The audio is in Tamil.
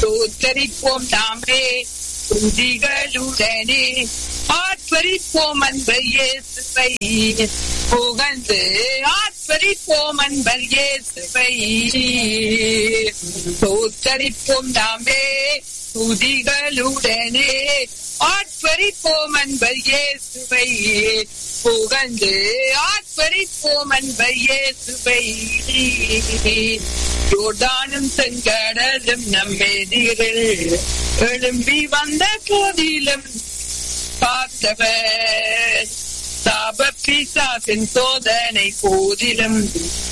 தோத்தரிப்போம் நாமே துதிகளுடனே ஆத்வரிப்போம் அன்பர் இயேசுவை புகழ்ந்து ஆத்வரிப்போம் அன்பர் இயேசுவை தோத்தரிப்போம் நாமே துதிகளுடனே ஆத்வரிப்போம் அன்பர் இயேசுவை புகழ்ந்து ஆத்வரிப்போம் அன்பர் இயேசுவை யோர்தானும் செங்கடலும் நம்மெதிரில் எழும்பி வந்த போதிலும் பார்த்தவர் சாப பிசாசின் சோதனை போதிலும்